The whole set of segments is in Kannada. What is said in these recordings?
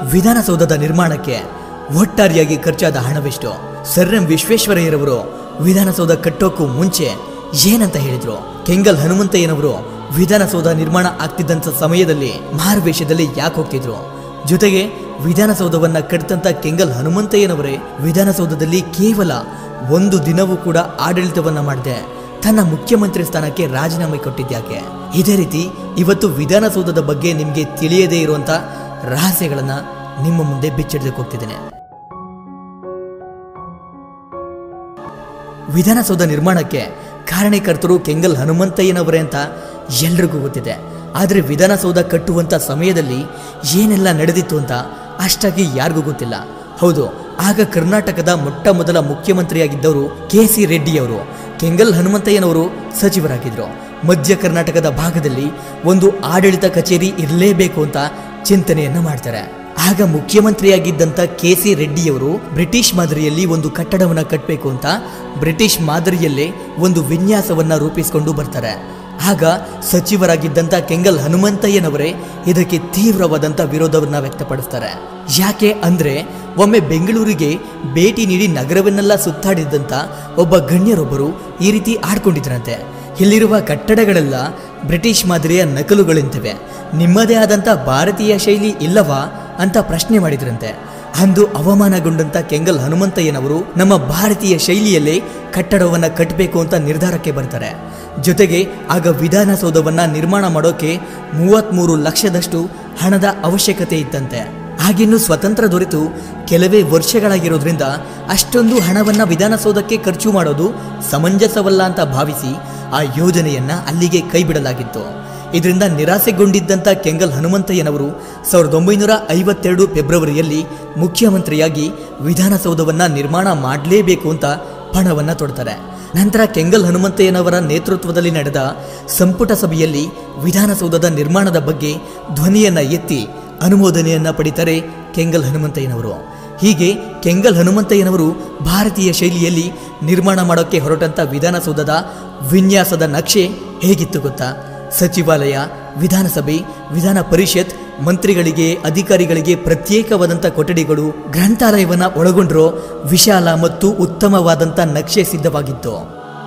ವಿಧಾನಸೌಧದ ನಿರ್ಮಾಣಕ್ಕೆ ಒಟ್ಟಾರೆಯಾಗಿ ಖರ್ಚಾದ ಹಣವೆಷ್ಟು ಸರ್ ಎಂ ವಿಶ್ವೇಶ್ವರಯ್ಯರವರು ವಿಧಾನಸೌಧ ಕಟ್ಟೋಕ್ಕೂ ಮುಂಚೆ ಏನಂತ ಹೇಳಿದ್ರು ಕೆಂಗಲ್ ಹನುಮಂತಯ್ಯನವರು ವಿಧಾನಸೌಧ ನಿರ್ಮಾಣ ಆಗ್ತಿದ್ದಂಥ ಸಮಯದಲ್ಲಿ ಮಾರುವೇಷದಲ್ಲಿ ಯಾಕೆ ಹೋಗ್ತಿದ್ರು ಜೊತೆಗೆ ವಿಧಾನಸೌಧವನ್ನ ಕಟ್ಟಿದಂತ ಕೆಂಗಲ್ ಹನುಮಂತಯ್ಯನವರೇ ವಿಧಾನಸೌಧದಲ್ಲಿ ಕೇವಲ ಒಂದು ದಿನವೂ ಕೂಡ ಆಡಳಿತವನ್ನ ಮಾಡದೆ ತನ್ನ ಮುಖ್ಯಮಂತ್ರಿ ಸ್ಥಾನಕ್ಕೆ ರಾಜೀನಾಮೆ ಕೊಟ್ಟಿದ್ಯಾಕೆ ಇದೇ ರೀತಿ ಇವತ್ತು ವಿಧಾನಸೌಧದ ಬಗ್ಗೆ ನಿಮಗೆ ತಿಳಿಯದೇ ಇರುವಂತ ರಹಸ್ಯಗಳನ್ನ ನಿಮ್ಮ ಮುಂದೆ ಬಿಚ್ಚಿಡಲಿಕ್ಕೆ ಹೋಗ್ತಿದ್ದೇನೆ ವಿಧಾನಸೌಧ ನಿರ್ಮಾಣಕ್ಕೆ ಕಾರಣಕರ್ತರು ಕೆಂಗಲ್ ಹನುಮಂತಯ್ಯನವರೇ ಅಂತ ಎಲ್ರಿಗೂ ಗೊತ್ತಿದೆ ಆದರೆ ವಿಧಾನಸೌಧ ಕಟ್ಟುವಂತ ಸಮಯದಲ್ಲಿ ಏನೆಲ್ಲ ನಡೆದಿತ್ತು ಅಂತ ಅಷ್ಟಾಗಿ ಯಾರಿಗೂ ಗೊತ್ತಿಲ್ಲ ಹೌದು ಆಗ ಕರ್ನಾಟಕದ ಮೊಟ್ಟ ಮೊದಲ ಮುಖ್ಯಮಂತ್ರಿಯಾಗಿದ್ದವರು ಕೆ ಸಿ ರೆಡ್ಡಿಯವರು ಕೆಂಗಲ್ ಹನುಮಂತಯ್ಯನವರು ಸಚಿವರಾಗಿದ್ದರು ಮಧ್ಯ ಕರ್ನಾಟಕದ ಭಾಗದಲ್ಲಿ ಒಂದು ಆಡಳಿತ ಕಚೇರಿ ಇರಲೇಬೇಕು ಅಂತ ಚಿಂತನೆಯನ್ನ ಮಾಡ್ತಾರೆ ಆಗ ಮುಖ್ಯಮಂತ್ರಿಯಾಗಿದ್ದಂಥ ಕೆ ಸಿ ರೆಡ್ಡಿಯವರು ಬ್ರಿಟಿಷ್ ಮಾದರಿಯಲ್ಲಿ ಒಂದು ಕಟ್ಟಡವನ್ನ ಕಟ್ಟಬೇಕು ಅಂತ ಬ್ರಿಟಿಷ್ ಮಾದರಿಯಲ್ಲೇ ಒಂದು ವಿನ್ಯಾಸವನ್ನ ರೂಪಿಸಿಕೊಂಡು ಬರ್ತಾರೆ ಆಗ ಸಚಿವರಾಗಿದ್ದಂಥ ಕೆಂಗಲ್ ಹನುಮಂತಯ್ಯನವರೇ ಇದಕ್ಕೆ ತೀವ್ರವಾದಂಥ ವಿರೋಧವನ್ನ ವ್ಯಕ್ತಪಡಿಸ್ತಾರೆ ಯಾಕೆ ಅಂದ್ರೆ ಒಮ್ಮೆ ಬೆಂಗಳೂರಿಗೆ ಭೇಟಿ ನೀಡಿ ನಗರವನ್ನೆಲ್ಲ ಸುತ್ತಾಡಿದ್ದಂಥ ಒಬ್ಬ ಗಣ್ಯರೊಬ್ಬರು ಈ ರೀತಿ ಆಡ್ಕೊಂಡಿದ್ರಂತೆ ಇಲ್ಲಿರುವ ಕಟ್ಟಡಗಳೆಲ್ಲ ಬ್ರಿಟಿಷ್ ಮಾದರಿಯ ನಕಲುಗಳಿಂತಿವೆ ನಿಮ್ಮದೇ ಆದಂಥ ಭಾರತೀಯ ಶೈಲಿ ಇಲ್ಲವಾ ಅಂತ ಪ್ರಶ್ನೆ ಮಾಡಿದ್ರಂತೆ ಅಂದು ಅವಮಾನಗೊಂಡಂತ ಕೆಂಗಲ್ ಹನುಮಂತಯ್ಯನವರು ನಮ್ಮ ಭಾರತೀಯ ಶೈಲಿಯಲ್ಲೇ ಕಟ್ಟಡವನ್ನ ಕಟ್ಟಬೇಕು ಅಂತ ನಿರ್ಧಾರಕ್ಕೆ ಬರ್ತಾರೆ ಜೊತೆಗೆ ಆಗ ವಿಧಾನಸೌಧವನ್ನ ನಿರ್ಮಾಣ ಮಾಡೋಕೆ ಮೂವತ್ಮೂರು ಲಕ್ಷದಷ್ಟು ಹಣದ ಅವಶ್ಯಕತೆ ಇತ್ತಂತೆ ಆಗಿನ್ನು ಸ್ವತಂತ್ರ ದೊರೆತು ಕೆಲವೇ ವರ್ಷಗಳಾಗಿರೋದ್ರಿಂದ ಅಷ್ಟೊಂದು ಹಣವನ್ನ ವಿಧಾನಸೌಧಕ್ಕೆ ಖರ್ಚು ಮಾಡೋದು ಸಮಂಜಸವಲ್ಲ ಅಂತ ಭಾವಿಸಿ ಆ ಯೋಜನೆಯನ್ನ ಅಲ್ಲಿಗೆ ಕೈಬಿಡಲಾಗಿತ್ತು ಇದರಿಂದ ನಿರಾಸೆಗೊಂಡಿದ್ದಂಥ ಕೆಂಗಲ್ ಹನುಮಂತಯ್ಯನವರು ಸಾವಿರದ ಒಂಬೈನೂರ ಐವತ್ತೆರಡು ಫೆಬ್ರವರಿಯಲ್ಲಿ ಮುಖ್ಯಮಂತ್ರಿಯಾಗಿ ವಿಧಾನಸೌಧವನ್ನ ನಿರ್ಮಾಣ ಮಾಡಲೇಬೇಕು ಅಂತ ಪಣವನ್ನ ತೊಡ್ತಾರೆ ನಂತರ ಕೆಂಗಲ್ ಹನುಮಂತಯ್ಯನವರ ನೇತೃತ್ವದಲ್ಲಿ ನಡೆದ ಸಂಪುಟ ಸಭೆಯಲ್ಲಿ ವಿಧಾನಸೌಧದ ನಿರ್ಮಾಣದ ಬಗ್ಗೆ ಧ್ವನಿಯನ್ನ ಎತ್ತಿ ಅನುಮೋದನೆಯನ್ನ ಪಡಿತಾರೆ ಕೆಂಗಲ್ ಹನುಮಂತಯ್ಯನವರು ಹೀಗೆ ಕೆಂಗಲ್ ಹನುಮಂತಯ್ಯನವರು ಭಾರತೀಯ ಶೈಲಿಯಲ್ಲಿ ನಿರ್ಮಾಣ ಮಾಡೋಕ್ಕೆ ಹೊರಟಂತ ವಿಧಾನಸೌಧದ ವಿನ್ಯಾಸದ ನಕ್ಷೆ ಹೇಗಿತ್ತು ಗೊತ್ತಾ ಸಚಿವಾಲಯ ವಿಧಾನಸಭೆ ವಿಧಾನ ಪರಿಷತ್ ಮಂತ್ರಿಗಳಿಗೆ ಅಧಿಕಾರಿಗಳಿಗೆ ಪ್ರತ್ಯೇಕವಾದಂಥ ಕೊಠಡಿಗಳು ಗ್ರಂಥಾಲಯವನ್ನ ಒಳಗೊಂಡಿರೋ ವಿಶಾಲ ಮತ್ತು ಉತ್ತಮವಾದಂಥ ನಕ್ಷೆ ಸಿದ್ಧವಾಗಿತ್ತು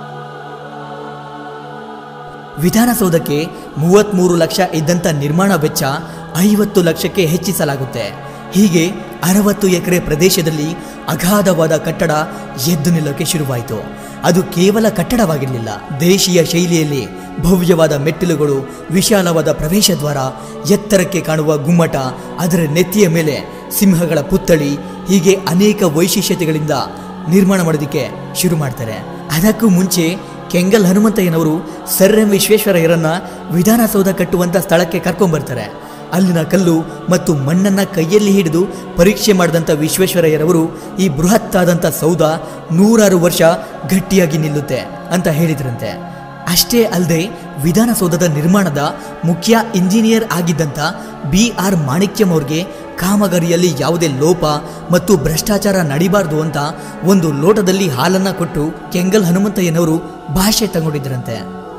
ವಿಧಾನಸೌಧಕ್ಕೆ ಮೂವತ್ಮೂರು ಲಕ್ಷ ಇದ್ದಂಥ ನಿರ್ಮಾಣ ವೆಚ್ಚ ಐವತ್ತು ಲಕ್ಷಕ್ಕೆ ಹೆಚ್ಚಿಸಲಾಗುತ್ತೆ ಹೀಗೆ ಅರವತ್ತು ಎಕರೆ ಪ್ರದೇಶದಲ್ಲಿ ಅಗಾಧವಾದ ಕಟ್ಟಡ ಎದ್ದು ನಿಲ್ಲೋಕೆ ಶುರುವಾಯಿತು ಅದು ಕೇವಲ ಕಟ್ಟಡವಾಗಿರಲಿಲ್ಲ ದೇಶೀಯ ಶೈಲಿಯಲ್ಲಿ ಭವ್ಯವಾದ ಮೆಟ್ಟಿಲುಗಳು ವಿಶಾಲವಾದ ಪ್ರವೇಶ ದ್ವಾರ ಎತ್ತರಕ್ಕೆ ಕಾಣುವ ಗುಮ್ಮಟ ಅದರ ನೆತ್ತಿಯ ಮೇಲೆ ಸಿಂಹಗಳ ಪುತ್ಥಳಿ ಹೀಗೆ ಅನೇಕ ವೈಶಿಷ್ಟ್ಯತೆಗಳಿಂದ ನಿರ್ಮಾಣ ಮಾಡೋದಕ್ಕೆ ಶುರು ಮಾಡ್ತಾರೆ ಅದಕ್ಕೂ ಮುಂಚೆ ಕೆಂಗಲ್ ಹನುಮಂತಯ್ಯನವರು ಸರ್ ಎಂ ವಿಶ್ವೇಶ್ವರಯ್ಯರನ್ನ ವಿಧಾನಸೌಧ ಕಟ್ಟುವಂತ ಸ್ಥಳಕ್ಕೆ ಕರ್ಕೊಂಡ್ಬರ್ತಾರೆ ಅಲ್ಲಿನ ಕಲ್ಲು ಮತ್ತು ಮಣ್ಣನ್ನ ಕೈಯಲ್ಲಿ ಹಿಡಿದು ಪರೀಕ್ಷೆ ಮಾಡಿದಂಥ ವಿಶ್ವೇಶ್ವರಯ್ಯರವರು ಈ ಬೃಹತ್ತಾದಂಥ ಸೌಧ ನೂರಾರು ವರ್ಷ ಗಟ್ಟಿಯಾಗಿ ನಿಲ್ಲುತ್ತೆ ಅಂತ ಹೇಳಿದ್ರಂತೆ ಅಷ್ಟೇ ಅಲ್ಲದೆ ವಿಧಾನಸೌಧದ ನಿರ್ಮಾಣದ ಮುಖ್ಯ ಇಂಜಿನಿಯರ್ ಆಗಿದ್ದಂಥ ಬಿ ಆರ್ ಮಾಣಿಕ್ಯಂ ಅವ್ರಿಗೆ ಕಾಮಗಾರಿಯಲ್ಲಿ ಯಾವುದೇ ಲೋಪ ಮತ್ತು ಭ್ರಷ್ಟಾಚಾರ ನಡಿಬಾರ್ದು ಅಂತ ಒಂದು ಲೋಟದಲ್ಲಿ ಹಾಲನ್ನ ಕೊಟ್ಟು ಕೆಂಗಲ್ ಹನುಮಂತಯ್ಯನವರು ಭಾಷೆ ತಗೊಂಡಿದ್ರಂತೆ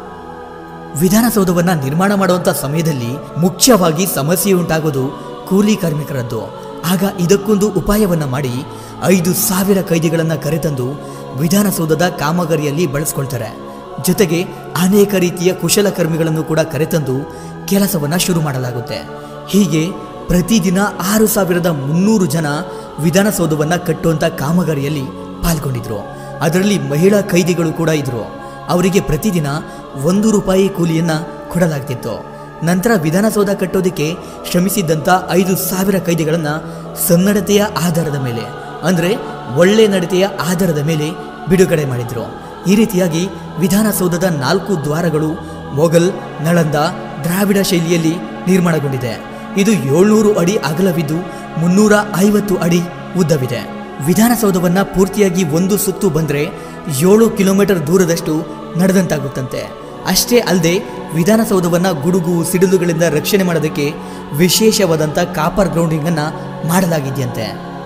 ವಿಧಾನಸೌಧವನ್ನ ನಿರ್ಮಾಣ ಮಾಡುವಂತ ಸಮಯದಲ್ಲಿ ಮುಖ್ಯವಾಗಿ ಸಮಸ್ಯೆ ಉಂಟಾಗೋದು ಕೂಲಿ ಕಾರ್ಮಿಕರದ್ದು ಆಗ ಇದಕ್ಕೊಂದು ಉಪಾಯವನ್ನ ಮಾಡಿ ಐದು ಸಾವಿರ ಕೈದಿಗಳನ್ನ ಕರೆತಂದು ವಿಧಾನಸೌಧದ ಕಾಮಗಾರಿಯಲ್ಲಿ ಬಳಸ್ಕೊಳ್ತಾರೆ ಜೊತೆಗೆ ಅನೇಕ ರೀತಿಯ ಕುಶಲಕರ್ಮಿಗಳನ್ನು ಕೂಡ ಕರೆತಂದು ಕೆಲಸವನ್ನ ಶುರು ಮಾಡಲಾಗುತ್ತೆ ಹೀಗೆ ಪ್ರತಿದಿನ ಆರು ಸಾವಿರದ ಮುನ್ನೂರು ಜನ ವಿಧಾನಸೌಧವನ್ನ ಕಟ್ಟುವಂತ ಕಾಮಗಾರಿಯಲ್ಲಿ ಪಾಲ್ಗೊಂಡಿದ್ರು ಅದರಲ್ಲಿ ಮಹಿಳಾ ಕೈದಿಗಳು ಕೂಡ ಇದ್ರು ಅವರಿಗೆ ಪ್ರತಿದಿನ ಒಂದು ರೂಪಾಯಿ ಕೂಲಿಯನ್ನ ಕೊಡಲಾಗ್ತಿತ್ತು ನಂತರ ವಿಧಾನಸೌಧ ಕಟ್ಟೋದಕ್ಕೆ ಶ್ರಮಿಸಿದ್ದಂಥ ಐದು ಸಾವಿರ ಕೈದಿಗಳನ್ನ ಸನ್ನಡತೆಯ ಆಧಾರದ ಮೇಲೆ ಅಂದ್ರೆ ಒಳ್ಳೆ ನಡತೆಯ ಆಧಾರದ ಮೇಲೆ ಬಿಡುಗಡೆ ಮಾಡಿದ್ರು ಈ ರೀತಿಯಾಗಿ ವಿಧಾನಸೌಧದ ನಾಲ್ಕು ದ್ವಾರಗಳು ಮೊಘಲ್ ನಳಂದ ದ್ರಾವಿಡ ಶೈಲಿಯಲ್ಲಿ ನಿರ್ಮಾಣಗೊಂಡಿದೆ ಇದು ಏಳ್ನೂರು ಅಡಿ ಅಗಲವಿದ್ದು ಮುನ್ನೂರ ಐವತ್ತು ಅಡಿ ಉದ್ದವಿದೆ ವಿಧಾನಸೌಧವನ್ನ ಪೂರ್ತಿಯಾಗಿ ಒಂದು ಸುತ್ತು ಬಂದ್ರೆ ಏಳು ಕಿಲೋಮೀಟರ್ ದೂರದಷ್ಟು ನಡೆದಂತಾಗುತ್ತಂತೆ ಅಷ್ಟೇ ಅಲ್ಲದೆ ವಿಧಾನಸೌಧವನ್ನ ಗುಡುಗು ಸಿಡಿಲುಗಳಿಂದ ರಕ್ಷಣೆ ಮಾಡೋದಕ್ಕೆ ವಿಶೇಷವಾದಂಥ ಕಾಪರ್ ಗ್ರೌಂಡಿಂಗ್ ಅನ್ನ ಮಾಡಲಾಗಿದೆಯಂತೆ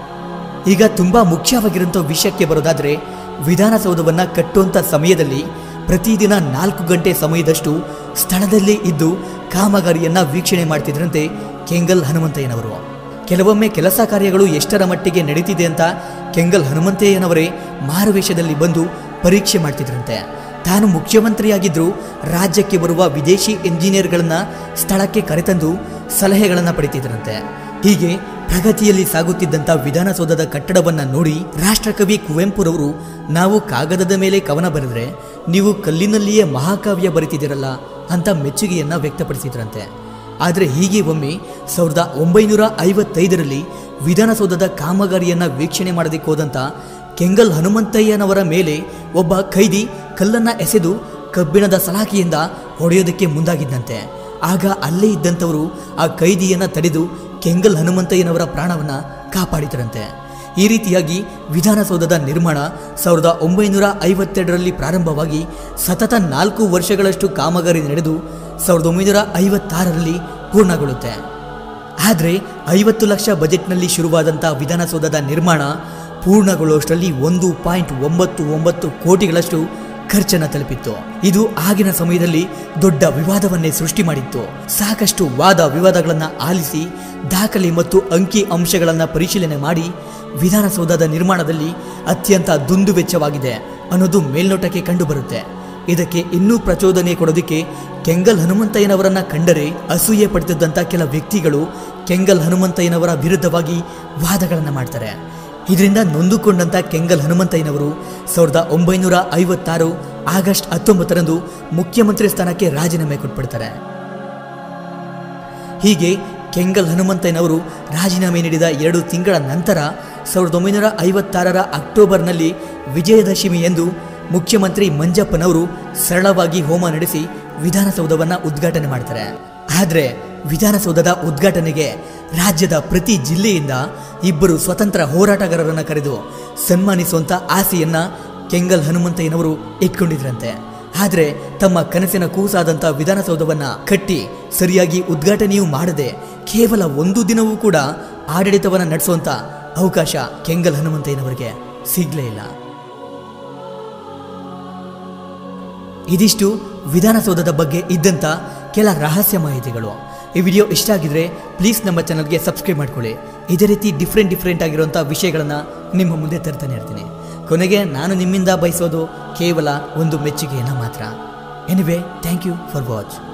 ಈಗ ತುಂಬಾ ಮುಖ್ಯವಾಗಿರುವಂಥ ವಿಷಯಕ್ಕೆ ಬರೋದಾದ್ರೆ ವಿಧಾನಸೌಧವನ್ನ ಕಟ್ಟುವಂಥ ಸಮಯದಲ್ಲಿ ಪ್ರತಿದಿನ ನಾಲ್ಕು ಗಂಟೆ ಸಮಯದಷ್ಟು ಸ್ಥಳದಲ್ಲೇ ಇದ್ದು ಕಾಮಗಾರಿಯನ್ನ ವೀಕ್ಷಣೆ ಮಾಡ್ತಿದ್ರಂತೆ ಕೆಂಗಲ್ ಹನುಮಂತಯ್ಯನವರು ಕೆಲವೊಮ್ಮೆ ಕೆಲಸ ಕಾರ್ಯಗಳು ಎಷ್ಟರ ಮಟ್ಟಿಗೆ ನಡೀತಿದೆ ಅಂತ ಕೆಂಗಲ್ ಹನುಮಂತಯ್ಯನವರೇ ಮಾರುವೇಷದಲ್ಲಿ ಬಂದು ಪರೀಕ್ಷೆ ಮಾಡ್ತಿದ್ರಂತೆ ತಾನು ಮುಖ್ಯಮಂತ್ರಿಯಾಗಿದ್ದರೂ ರಾಜ್ಯಕ್ಕೆ ಬರುವ ವಿದೇಶಿ ಎಂಜಿನಿಯರ್ಗಳನ್ನ ಸ್ಥಳಕ್ಕೆ ಕರೆತಂದು ಸಲಹೆಗಳನ್ನು ಪಡಿತಿದ್ರಂತೆ ಹೀಗೆ ಪ್ರಗತಿಯಲ್ಲಿ ಸಾಗುತ್ತಿದ್ದಂಥ ವಿಧಾನಸೌಧದ ಕಟ್ಟಡವನ್ನ ನೋಡಿ ರಾಷ್ಟ್ರಕವಿ ಕುವೆಂಪುರವರು ನಾವು ಕಾಗದದ ಮೇಲೆ ಕವನ ಬರೆದ್ರೆ ನೀವು ಕಲ್ಲಿನಲ್ಲಿಯೇ ಮಹಾಕಾವ್ಯ ಬರೀತಿದ್ದೀರಲ್ಲ ಅಂತ ಮೆಚ್ಚುಗೆಯನ್ನ ವ್ಯಕ್ತಪಡಿಸಿದ್ರಂತೆ ಆದರೆ ಹೀಗೆ ಒಮ್ಮೆ ಸಾವಿರದ ಒಂಬೈನೂರ ಐವತ್ತೈದರಲ್ಲಿ ವಿಧಾನಸೌಧದ ಕಾಮಗಾರಿಯನ್ನ ವೀಕ್ಷಣೆ ಮಾಡೋದಕ್ಕೆ ಹೋದಂಥ ಕೆಂಗಲ್ ಹನುಮಂತಯ್ಯನವರ ಮೇಲೆ ಒಬ್ಬ ಖೈದಿ ಕಲ್ಲನ್ನ ಎಸೆದು ಕಬ್ಬಿಣದ ಸಲಾಕಿಯಿಂದ ಹೊಡೆಯೋದಕ್ಕೆ ಮುಂದಾಗಿದ್ದಂತೆ ಆಗ ಅಲ್ಲೇ ಇದ್ದಂಥವರು ಆ ಕೈದಿಯನ್ನ ತಡೆದು ಕೆಂಗಲ್ ಹನುಮಂತಯ್ಯನವರ ಪ್ರಾಣವನ್ನ ಕಾಪಾಡಿದರಂತೆ ಈ ರೀತಿಯಾಗಿ ವಿಧಾನಸೌಧದ ನಿರ್ಮಾಣ ಸಾವಿರದ ಒಂಬೈನೂರ ಐವತ್ತೆರಡರಲ್ಲಿ ಪ್ರಾರಂಭವಾಗಿ ಸತತ ನಾಲ್ಕು ವರ್ಷಗಳಷ್ಟು ಕಾಮಗಾರಿ ನಡೆದು ಸಾವಿರದ ಒಂಬೈನೂರ ಐವತ್ತಾರರಲ್ಲಿ ಪೂರ್ಣಗೊಳ್ಳುತ್ತೆ ಆದರೆ ಐವತ್ತು ಲಕ್ಷ ಬಜೆಟ್ನಲ್ಲಿ ಶುರುವಾದಂಥ ವಿಧಾನಸೌಧದ ನಿರ್ಮಾಣ ಪೂರ್ಣಗೊಳ್ಳುವಷ್ಟರಲ್ಲಿ ಒಂದು ಪಾಯಿಂಟ್ ಒಂಬತ್ತು ಒಂಬತ್ತು ಕೋಟಿಗಳಷ್ಟು ಖರ್ಚನ್ನು ತಲುಪಿತ್ತು ಇದು ಆಗಿನ ಸಮಯದಲ್ಲಿ ದೊಡ್ಡ ವಿವಾದವನ್ನೇ ಸೃಷ್ಟಿ ಮಾಡಿತ್ತು ಸಾಕಷ್ಟು ವಾದ ವಿವಾದಗಳನ್ನು ಆಲಿಸಿ ದಾಖಲೆ ಮತ್ತು ಅಂಕಿ ಅಂಶಗಳನ್ನು ಪರಿಶೀಲನೆ ಮಾಡಿ ವಿಧಾನಸೌಧದ ನಿರ್ಮಾಣದಲ್ಲಿ ಅತ್ಯಂತ ದುಂದು ವೆಚ್ಚವಾಗಿದೆ ಅನ್ನೋದು ಮೇಲ್ನೋಟಕ್ಕೆ ಕಂಡುಬರುತ್ತೆ ಇದಕ್ಕೆ ಇನ್ನೂ ಪ್ರಚೋದನೆ ಕೊಡೋದಕ್ಕೆ ಕೆಂಗಲ್ ಹನುಮಂತಯ್ಯನವರನ್ನ ಕಂಡರೆ ಅಸೂಯೆ ಪಡ್ತಿದ್ದಂಥ ಕೆಲ ವ್ಯಕ್ತಿಗಳು ಕೆಂಗಲ್ ಹನುಮಂತಯ್ಯನವರ ವಿರುದ್ಧವಾಗಿ ವಾದಗಳನ್ನು ಮಾಡ್ತಾರೆ ಇದರಿಂದ ನೊಂದುಕೊಂಡಂತ ಕೆಂಗಲ್ ಹನುಮಂತಯ್ಯನವರು ಸಾವಿರದ ಒಂಬೈನೂರ ಐವತ್ತಾರು ಆಗಸ್ಟ್ ಹತ್ತೊಂಬತ್ತರಂದು ಮುಖ್ಯಮಂತ್ರಿ ಸ್ಥಾನಕ್ಕೆ ರಾಜೀನಾಮೆ ಕೊಟ್ಬಿಡ್ತಾರೆ ಹೀಗೆ ಕೆಂಗಲ್ ಹನುಮಂತಯ್ಯನವರು ರಾಜೀನಾಮೆ ನೀಡಿದ ಎರಡು ತಿಂಗಳ ನಂತರ ಸಾವಿರದ ಒಂಬೈನೂರ ಐವತ್ತಾರರ ಅಕ್ಟೋಬರ್ನಲ್ಲಿ ವಿಜಯದಶಮಿ ಎಂದು ಮುಖ್ಯಮಂತ್ರಿ ಮಂಜಪ್ಪನವರು ಸರಳವಾಗಿ ಹೋಮ ನಡೆಸಿ ವಿಧಾನಸೌಧವನ್ನ ಉದ್ಘಾಟನೆ ಮಾಡ್ತಾರೆ ಆದರೆ ವಿಧಾನಸೌಧದ ಉದ್ಘಾಟನೆಗೆ ರಾಜ್ಯದ ಪ್ರತಿ ಜಿಲ್ಲೆಯಿಂದ ಇಬ್ಬರು ಸ್ವತಂತ್ರ ಹೋರಾಟಗಾರರನ್ನ ಕರೆದು ಸನ್ಮಾನಿಸುವಂತ ಆಸೆಯನ್ನ ಕೆಂಗಲ್ ಹನುಮಂತಯ್ಯನವರು ಇಟ್ಕೊಂಡಿದ್ರಂತೆ ಆದರೆ ತಮ್ಮ ಕನಸಿನ ಕೂಸಾದಂಥ ವಿಧಾನಸೌಧವನ್ನ ಕಟ್ಟಿ ಸರಿಯಾಗಿ ಉದ್ಘಾಟನೆಯೂ ಮಾಡದೆ ಕೇವಲ ಒಂದು ದಿನವೂ ಕೂಡ ಆಡಳಿತವನ್ನ ನಡೆಸುವಂತ ಅವಕಾಶ ಕೆಂಗಲ್ ಹನುಮಂತಯ್ಯನವರಿಗೆ ಸಿಗ್ಲೇ ಇಲ್ಲ ಇದಿಷ್ಟು ವಿಧಾನಸೌಧದ ಬಗ್ಗೆ ಇದ್ದಂಥ ಕೆಲ ರಹಸ್ಯ ಮಾಹಿತಿಗಳು ಈ ವಿಡಿಯೋ ಇಷ್ಟ ಆಗಿದ್ರೆ ಪ್ಲೀಸ್ ನಮ್ಮ ಚಾನಲ್ಗೆ ಸಬ್ಸ್ಕ್ರೈಬ್ ಮಾಡ್ಕೊಳ್ಳಿ ಇದೇ ರೀತಿ ಡಿಫ್ರೆಂಟ್ ಡಿಫ್ರೆಂಟ್ ಆಗಿರುವಂಥ ವಿಷಯಗಳನ್ನು ನಿಮ್ಮ ಮುಂದೆ ತರ್ತಾನೆ ಇರ್ತೀನಿ ಕೊನೆಗೆ ನಾನು ನಿಮ್ಮಿಂದ ಬಯಸೋದು ಕೇವಲ ಒಂದು ಮೆಚ್ಚುಗೆಯನ್ನು ಮಾತ್ರ anyway thank you for watch